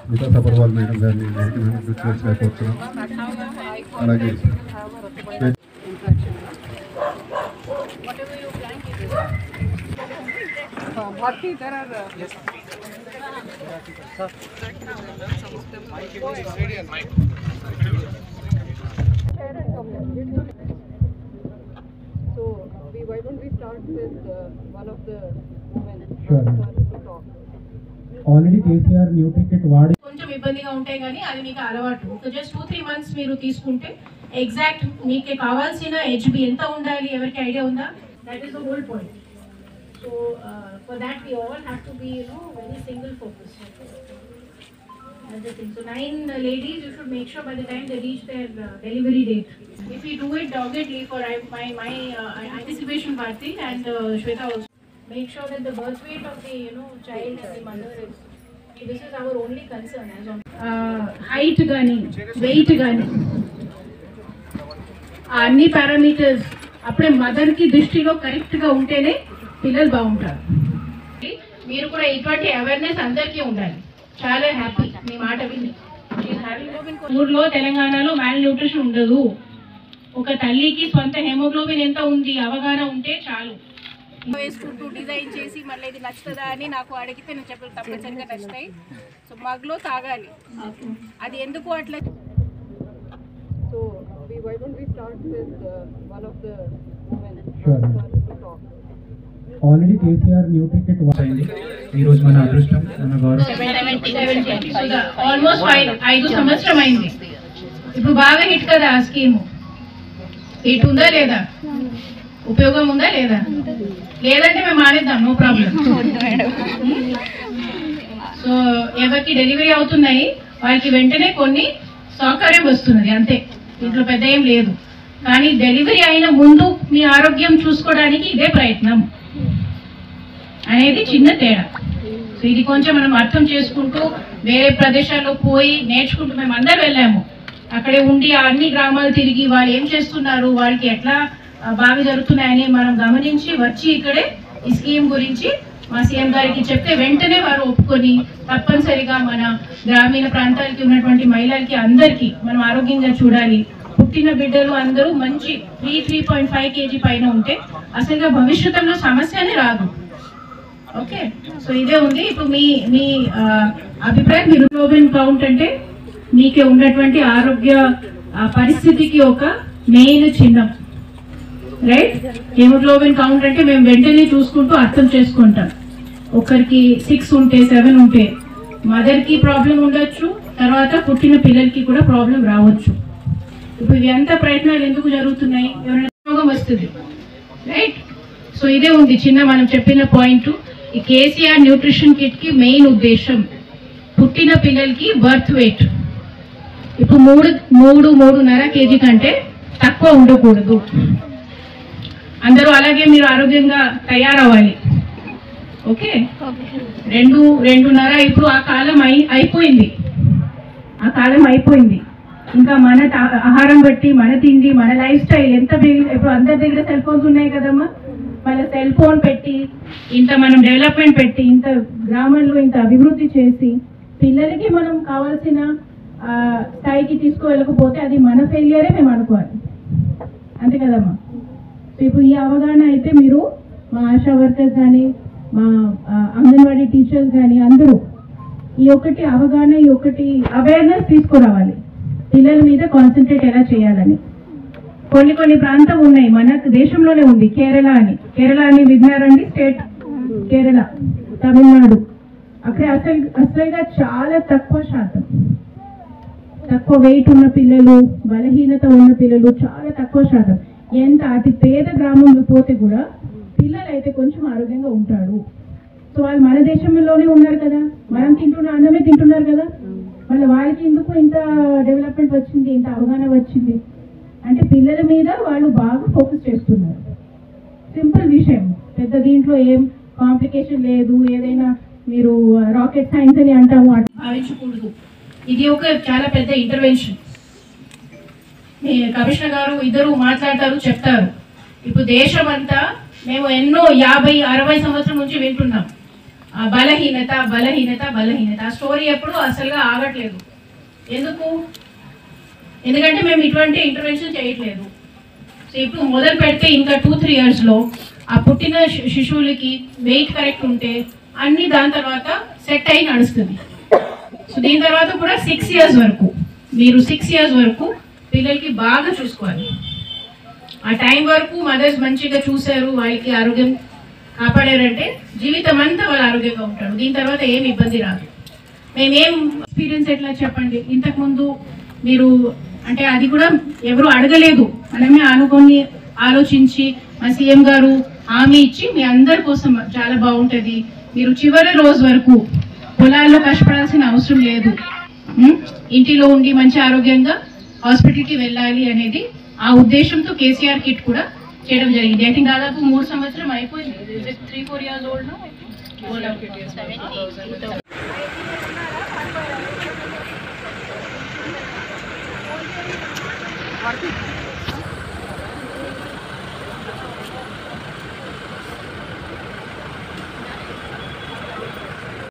మిగతా సబర్వాల్ మేడం గారిని రిక్వెస్ట్ అయిపోతున్నాం అలాగే So, we, why don't we start with uh, one of the women Sure. to talk? Already KCR new ticket వాడి కొంచెం ఇబ్బందిగా ఉంటాయి కానీ అది మీకు అలవాటు so just two three months మీరు తీసుకుంటే ఎగ్జాక్ట్ మీకు కావాల్సిన హెచ్బి ఎంత ఉండాలి ఎవరికి ఐడియా ఉందా that is the whole point so for that we all have to be you know very single focus That's the thing. So nine uh, ladies, you should make sure by the time they reach their uh, delivery date. If we do it doggedly for I, my my uh, anticipation Bharti and uh, Shweta also, make sure that the birth weight of the you know child and the mother is. This is our only concern as of. Uh, height గాని weight గాని ఆ అన్ని parameters అప్పుడే mother కి దృష్టిలో correct గా ఉంటేనే పిల్లలు బాగుంటారు మీరు కూడా ఇటువంటి అవేర్నెస్ అందరికీ ఉండాలి చాలా హ్యాపీ మీ మాట విని ఊర్లో తెలంగాణలో మ్యాల్ న్యూట్రిషన్ ఉండదు ఒక తల్లికి సొంత హెమోగ్లోబిన్ ఎంత ఉంది అవగాహన ఉంటే చాలు వేసుకుంటూ డిజైన్ చేసి మళ్ళీ ఇది నచ్చుతుందా అని నాకు అడిగితే నేను చెప్పాను తప్పనిసరిగా నచ్చుతాయి సో మగ్లో తాగాలి అది ఎందుకు అట్లా So, we, why don't we start with uh, one of the women Sure. to talk? Already KCR new ticket అయింది ఈ రోజు మన అదృష్టం మన గౌరవ ఆల్మోస్ట్ ఫైవ్ ఐదు సంవత్సరం అయింది ఇప్పుడు బాగా హిట్ కదా ఆ స్కీమ్ హిట్ ఉందా లేదా ఉపయోగం ఉందా లేదా లేదంటే మేము మానేద్దాం నో ప్రాబ్లం సో ఎవరికి డెలివరీ అవుతున్నాయి వాళ్ళకి వెంటనే కొన్ని సౌకర్యం వస్తున్నది అంతే దీంట్లో పెద్ద ఏం లేదు కానీ డెలివరీ అయిన ముందు మీ ఆరోగ్యం చూసుకోవడానికి ఇదే ప్రయత్నం అనేది చిన్న తేడా సో ఇది కొంచెం మనం అర్థం చేసుకుంటూ వేరే ప్రదేశాల్లో పోయి నేర్చుకుంటూ మేము అందరు వెళ్ళాము అక్కడే ఉండి ఆ అన్ని గ్రామాలు తిరిగి వాళ్ళు ఏం చేస్తున్నారు వాళ్ళకి ఎట్లా ఆ, బాగా జరుగుతున్నాయని మనం గమనించి వచ్చి ఇక్కడే ఈ స్కీమ్ గురించి మా సీఎం గారికి చెప్తే వెంటనే వారు ఒప్పుకొని తప్పనిసరిగా మన గ్రామీణ ప్రాంతాలకి ఉన్నటువంటి మహిళలకి అందరికీ మనం ఆరోగ్యంగా చూడాలి పుట్టిన బిడ్డలు అందరూ మంచి three three point five KG పైన ఉంటే అసలుగా భవిష్యత్తులో సమస్యనే రాదు ఓకే సో ఇదే ఉంది ఇప్పుడు మీ మీ ఆ, అభిప్రాయం హిమోగ్లోబిన్ కౌంట్ అంటే మీకే ఉన్నటువంటి ఆరోగ్య ఆ, పరిస్థితికి ఒక మెయిన్ చిహ్నం రైట్ హిమోగ్లోబిన్ కౌంట్ అంటే మేము వెంటనే చూసుకుంటూ అర్థం చేసుకుంటాం ఒకరికి సిక్స్ ఉంటే సెవెన్ ఉంటే మదర్కి ప్రాబ్లం ఉండొచ్చు తర్వాత పుట్టిన పిల్లలకి కూడా ప్రాబ్లం రావచ్చు ఇప్పుడు ఇవి అంతా ప్రయత్నాలు ఎందుకు జరుగుతున్నాయి ఎవరైనా రోగం వస్తుంది రైట్ సో ఇదే ఉంది చిన్న మనం చెప్పిన పాయింట్ ఈ కేసీఆర్ న్యూట్రిషన్ కిట్ కి మెయిన్ ఉద్దేశం పుట్టిన పిల్లలకి బర్త్ వెయిట్ ఇప్పుడు మూడు మూడు మూడున్నర కేజీ కంటే తక్కువ ఉండకూడదు అందరూ అలాగే మీరు ఆరోగ్యంగా తయారవ్వాలి ఓకే రెండు రెండున్నర ఇప్పుడు ఆ కాలం అయి అయిపోయింది ఆ కాలం అయిపోయింది ఇంకా మన తా- ఆహారం బట్టి మన తిండి మన లైఫ్ స్టైల్ ఎంత బెగి- ఇప్పుడు అందరి దగ్గర సెల్ ఫోన్స్ ఉన్నాయి కదమ్మా వాళ్ళ సెల్ ఫోన్ పెట్టి ఇంత మనం డెవలప్మెంట్ పెట్టి ఇంత గ్రామంలో ఇంత అభివృద్ధి చేసి పిల్లలకి మనం కావాల్సిన ఆ, స్థాయికి తీసుకువెళ్ళకపోతే అది మన ఫెయిలియరే మేము అనుకోవాలి అంతే కదమ్మా సో ఇప్పుడు ఈ అవగాహన అయితే మీరు మా ఆశా వర్కర్స్ కానీ మా ఆ, అంగన్వాడీ టీచర్స్ కానీ అందరూ ఈ ఒకటి అవగాహన ఈ ఒకటి అవేర్నెస్ తీసుకురావాలి పిల్లల మీద కాన్సన్ట్రేట్ ఎలా చేయాలని కొన్ని కొన్ని ప్రాంతం ఉన్నాయి మన దేశంలోనే ఉంది కేరళ అని కేరళ అని విన్నారండి స్టేట్ కేరళ తమిళనాడు అక్కడ అసలు అసలుగా చాలా తక్కువ శాతం తక్కువ వెయిట్ ఉన్న పిల్లలు బలహీనత ఉన్న పిల్లలు చాలా తక్కువ శాతం ఎంత అతి పేద గ్రామంలో పోతే కూడా పిల్లలు అయితే కొంచెం ఆరోగ్యంగా ఉంటారు సో వాళ్ళు మన దేశంలోనే ఉన్నారు కదా మనం తింటున్న అన్నమే తింటున్నారు కదా మళ్ళీ వాళ్ళకి ఎందుకు ఇంత డెవలప్మెంట్ వచ్చింది ఇంత అవగాహన వచ్చింది అంటే పిల్లల మీద వాళ్ళు బాగా ఫోకస్ చేస్తున్నారు సింపుల్ విషయం పెద్ద దీంట్లో ఏం కాంప్లికేషన్ లేదు ఏదైనా మీరు రాకెట్ సైన్స్ అని అంటాము అట్లా భావించకూడదు ఇది ఒక చాలా పెద్ద ఇంటర్వెన్షన్ మీ కమిషనర్ గారు ఇద్దరు మాట్లాడతారు చెప్తారు ఇప్పుడు దేశం అంతా మేము ఎన్నో యాభై అరవై సంవత్సరం నుంచి వింటున్నాం ఆ బలహీనత బలహీనత బలహీనత ఆ స్టోరీ ఎప్పుడు అసలుగా ఆగట్లేదు ఎందుకు ఎందుకంటే మేము ఇటువంటి ఇంటర్వెన్షన్ చేయట్లేదు సో ఇప్పుడు మొదలు పెడితే ఇంకా టూ త్రీ ఇయర్స్లో ఆ పుట్టిన శి- శిశువులకి వెయిట్ కరెక్ట్ ఉంటే అన్ని దాని తర్వాత సెట్ అయి నడుస్తుంది సో దీని తర్వాత కూడా సిక్స్ ఇయర్స్ వరకు మీరు సిక్స్ ఇయర్స్ వరకు పిల్లలకి బాగా చూసుకోవాలి ఆ టైం వరకు మదర్స్ మంచిగా చూశారు వాళ్ళకి ఆరోగ్యం కాపాడారంటే జీవితం అంతా వాళ్ళు ఆరోగ్యంగా ఉంటారు దీని తర్వాత ఏం ఇబ్బంది రాదు మేమేం ఎక్స్పీరియన్స్ ఎట్లా చెప్పండి ఇంతకుముందు మీరు అంటే అది కూడా ఎవరు అడగలేదు మనమే అనుకొని ఆలోచించి మా సీఎం గారు హామీ ఇచ్చి మీ అందరి కోసం చాలా బాగుంటుంది మీరు చివరి రోజు వరకు పొలాల్లో కష్టపడాల్సిన అవసరం లేదు ఉం? ఇంటిలో ఉండి మంచి ఆరోగ్యంగా హాస్పిటల్కి వెళ్ళాలి అనేది ఆ ఉద్దేశంతో కేసీఆర్ కిట్ కూడా చేయడం జరిగింది ఐ థింక్ దాదాపు మూడు సంవత్సరం అయిపోయింది three four years old Karthik,